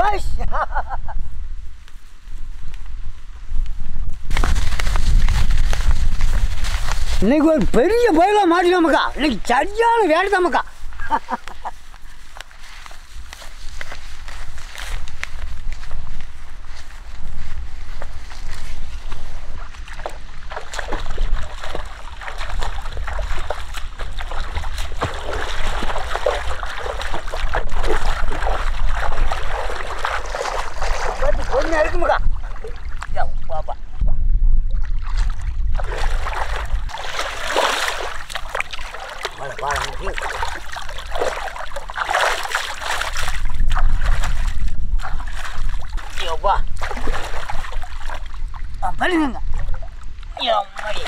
ஐஷ். இன்னைக்கு ஒரு பெரிய பயில மாட்டினோமக்கா இன்னைக்கு சரியான வேலை தாமக்கா கொஞ்சம் இருக்குமாக்கா பாப்பா வாழ வாழ யோப்பா ஆ பண்ணுங்க எம்மாடி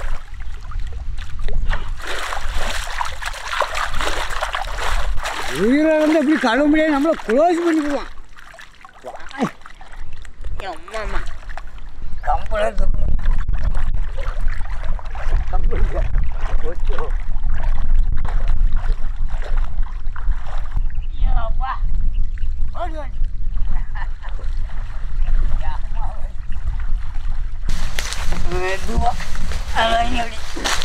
உயிரை வந்து எப்படி கழுவ முடியாது நம்மளை க்ளோஸ் பண்ணிக்குவான் அம்மா கம்பளம் கம்பளம் ஓச்சோ யோப்பா ஓடி ஓடி மெதுவா அதான் எப்படி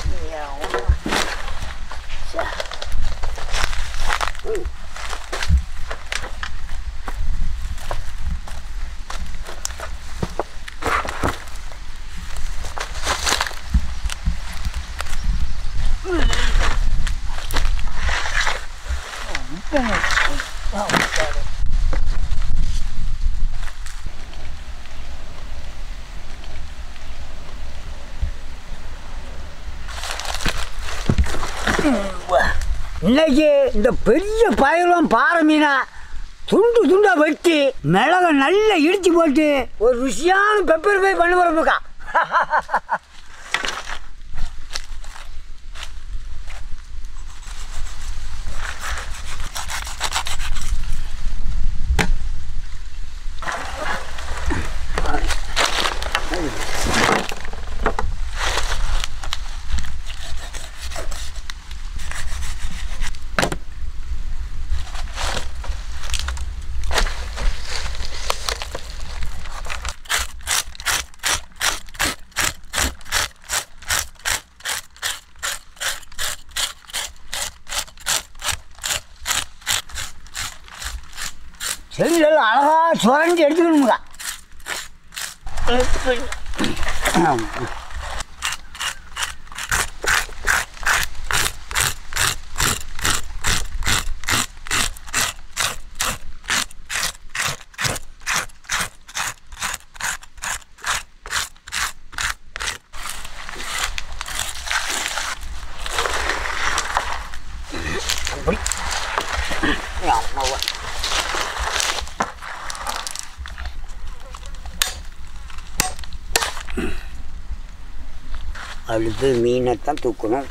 இன்னைக்கு இந்த பெரிய பயலும் பாறை மீனை துண்டு துண்டா வெட்டி மிளகை நல்லா இடிச்சு போட்டு ஒரு ருசியான பெப்பர் போய் பண்ண போறோம்க்கா செடிகள் அழகா சுரண்டி எடுத்துக்கணுமுக்கா அப்படி அம்மாவா அழுது மீனைத்தான் தூக்கணும்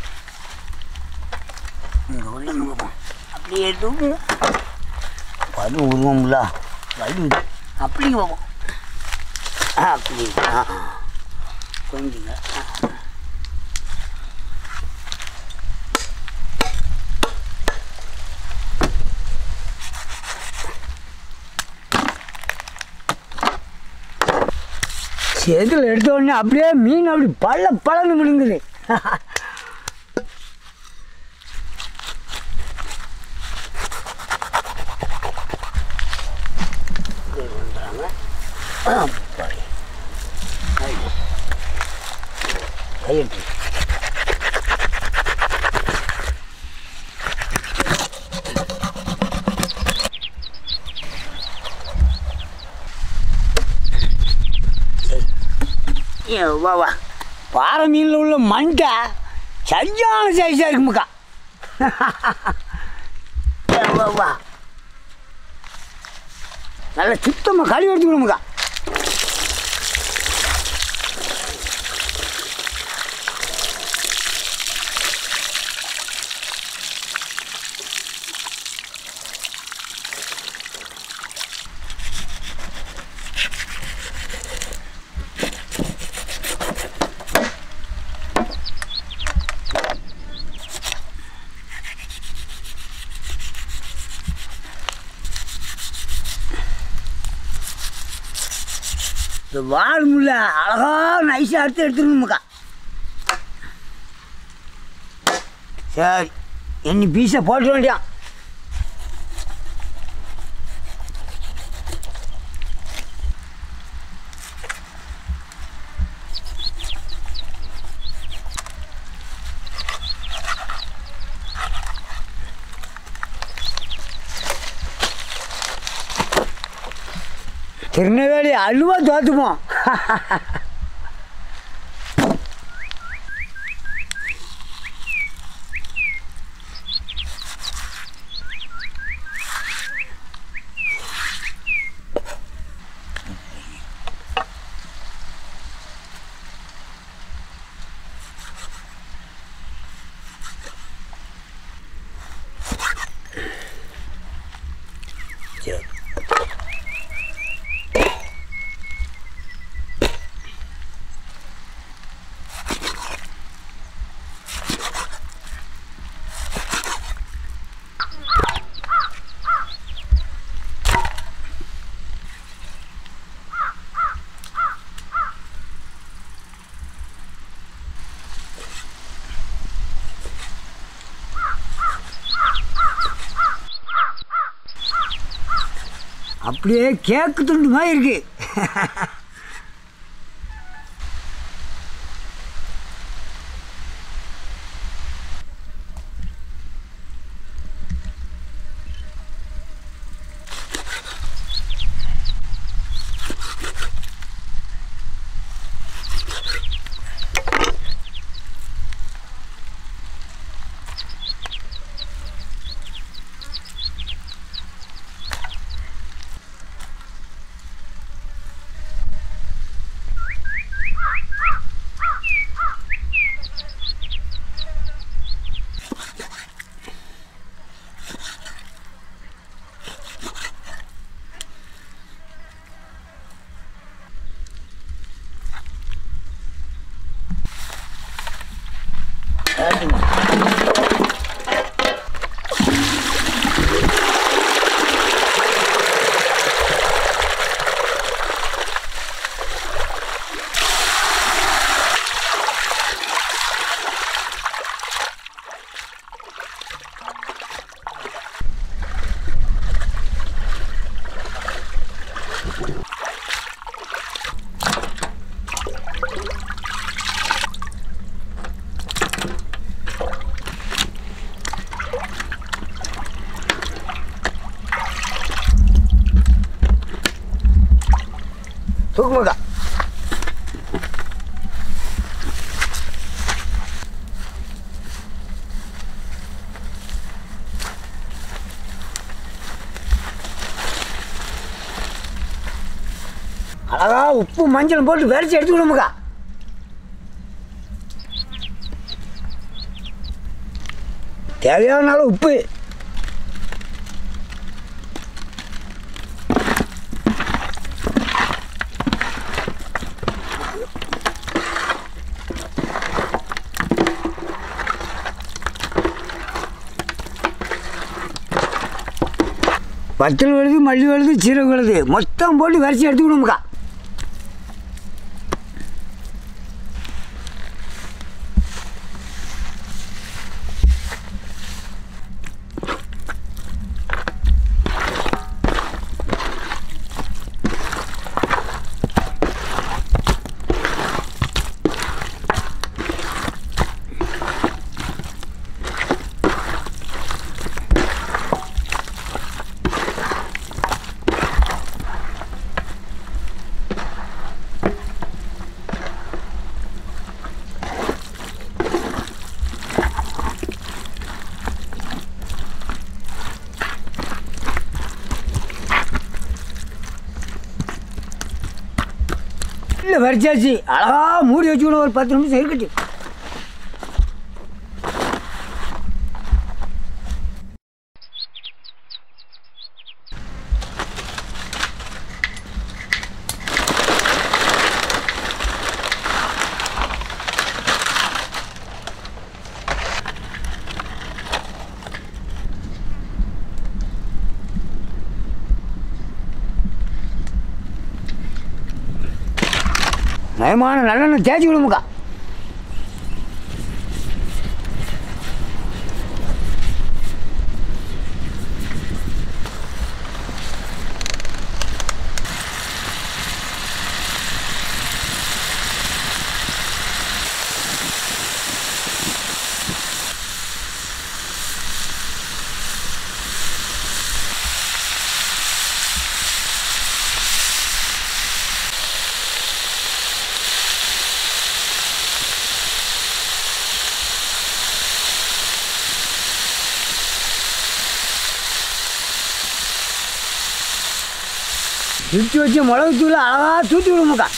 இங்கே உள்ள நம்ம அப்படியே தூக்குங்க வலு உருவம்ல வலு அப்படிங்க போவோம் அப்படி ஆ கொஞ்சங்க செதில் எடுத்த உடனே அப்படியே மீன் அப்படி பள்ள பழன்னு முழுங்குது கையெட்டு ஏ, வா வா பாறை மீனில் உள்ள மண்டை சரியான சைஸாக இருக்குமுக்கா ஏ, வா வா நல்ல சுத்தமாக கழுவி எடுத்துக்கணுமுக்கா இந்த வால் முள்ள அழகா நைஸாக அறுத்து எடுத்துடணுமுக்கா சரி எண்ணி பீஸை போட்டு வேண்டியான் திருநெல்வேலி அல்வா தோத்துப்போம் சரி அப்படியே கேக்கு துண்டு மாதிரி இருக்கு தூக்குமுக்கா அழகா உப்பு மஞ்சள் போட்டு விரைச்சி எடுத்துக்கணுமுக்கா தேவையான அளவு உப்பு வத்தல் விழுது மல்லி விழுது சீரகம் விழுது மொத்தம் போட்டு விரைச்சி எடுத்துக்கணுமுக்கா இல்லை வரிச்சாச்சு அழகா மூடி வச்சுக்கணும் ஒரு பத்து நிமிஷம் இருக்கட்டும் தரமான நல்லெண்ணெய் தேய்ச்சி விடுமுக்கா இடிச்சு வச்சு மிளகு தூள் அழகாக தூத்தி விடுமுக்கா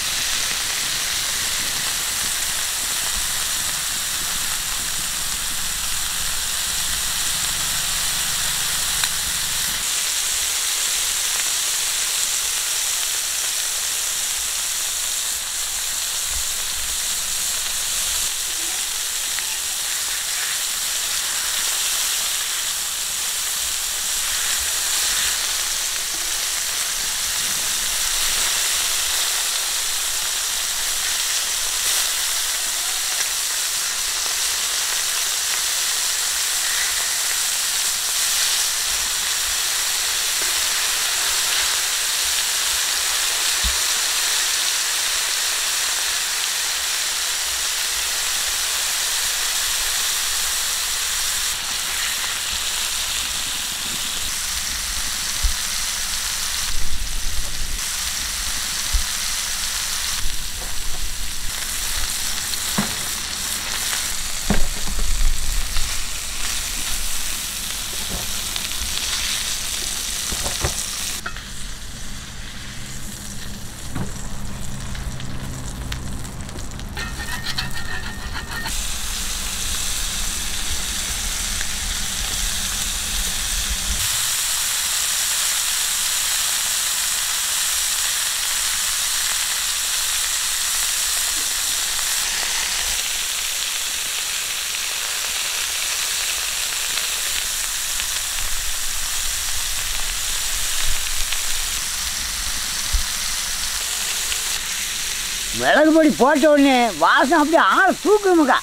மிளகு பொடி போட்ட உடனே வாசம் அப்படியே ஆளை தூக்குமுக்கா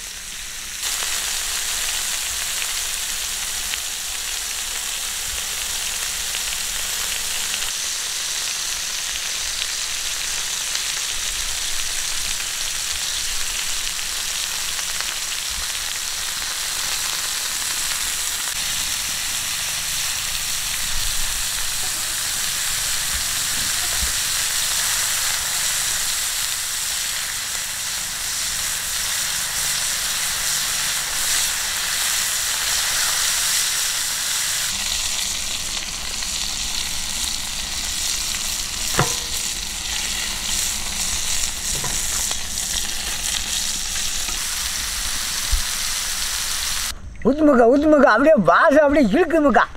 ஊத்துமுக்கா ஊத்துமுக்கா அப்படியே வாசம் அப்படியே இழுக்குமுக்கா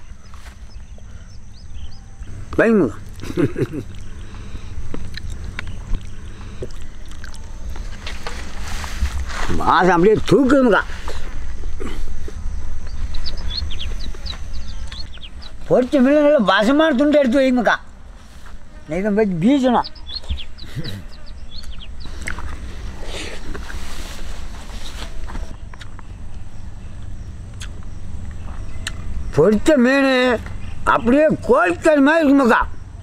வைமுக்கா வாசம் அப்படியே தூக்குமுக்கா பொரிச்ச மீன் நல்ல வசமான துண்டு எடுத்து வைமுக்கா நீங்கள் போய் பீசணும் பொரிச்ச மீன் அப்படியே கோழிக்கறி மாதிரி இருக்குமாக்கா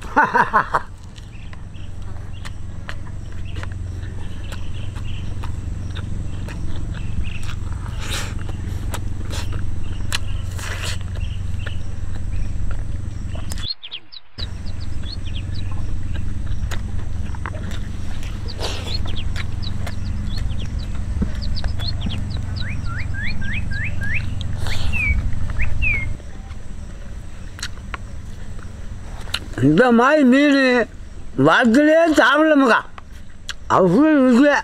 இந்த மாதிரி மீன் வளர்த்துலே சாப்பிடலமுக்கா அவ்வளோ ருசியா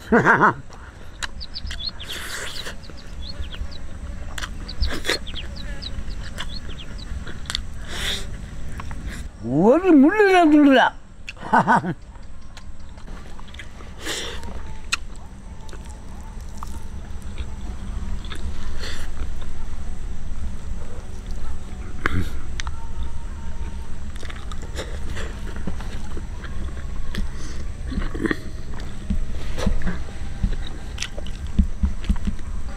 ஒரு முள்ளு தான் துண்டுல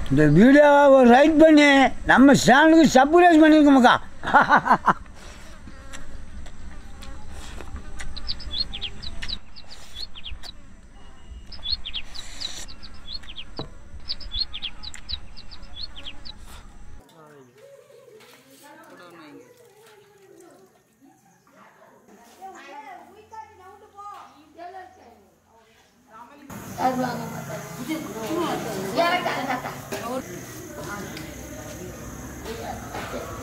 இந்த வீடியோவை ஒரு ரைட் பண்ணி நம்ம சேனலுக்கு சப்ஸ்கிரைப் பண்ணியிருக்கோமுக்கா Yeah, I got it.